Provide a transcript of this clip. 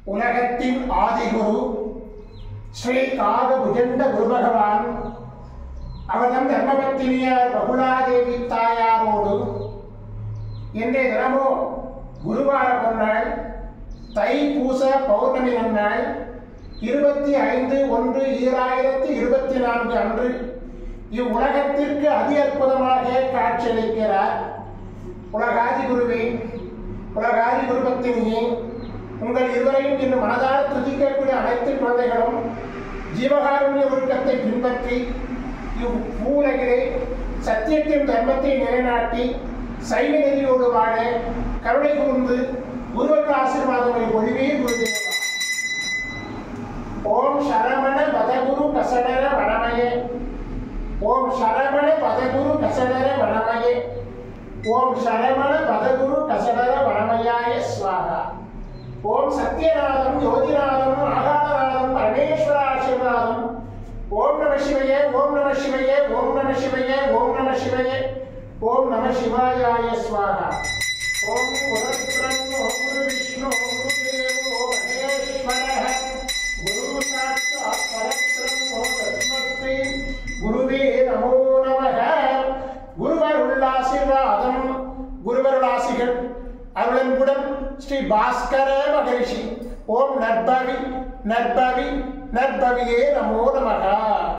உலகத்தின் ஆதிகுரு ஸ்ரீ காக புஜண்ட குரு பகவான் அவர்தம் தர்மபத்தினியார் பகுலாதேவி தாயாரோடு இன்றைய தினமோ குருவார பொன்னாள் தைப்பூச பௌர்ணமி நன்னாள் இருபத்தி ஐந்து ஒன்று ஈராயிரத்தி இருபத்தி நான்கு அன்று இவ்வுலகத்திற்கு அதி அற்புதமாக காட்சியளிக்கிறார் உலகாதி குருவே உலகாதி குருபத்தினியே உங்கள் இருவரையும் இன்று மனதால் துதிக்கக்கூடிய அனைத்து குழந்தைகளும் ஜீவகாருண்ய ஒழுக்கத்தை பின்பற்றி இவ்வுலகிலே சத்தியத்தின் தர்மத்தை நிலைநாட்டி சைவ நெறியோடு வாழ கருணை கூர்ந்து குருவற்ற ஆசீர்வாதங்களை ஒழிவே குருதேவா ஓம் சரவண பதகுரு கசடர வனமயே ஓம் சரவண பதகுரு கசடர வனமயே ஓம் சரவண பதகுரு கசடர வனமயாய ஸ்வாகா ஓம் சத்யநாதம் ஜோதிநாதம் ஆகாரநாதம் பரமேஸ்வர ஆசீர்வாதம் ஓம் நம சிவய ஓம் நம சிவய ஓம் நம சிவய ஓம் நம சிவய ஓம் நம சிவாயாய ஸ்வாகா ஓம் குருத்ரம் ஓம் குரு விஷ்ணு குரு தேவோ மகேஸ்வரः குரு சாட்சாத் பரத்ரம் ஓம் தஸ்மஸ்ரீ குருவே நமோ நமக குருவருள் ஆசீர்வாதம் குருவருள் ஆசிகள் அருளன்புடன் ஸ்ரீ பாஸ்கர மகரிஷி ஓம் நற்பவி நற்பவி நற்பவியே நமோ நமக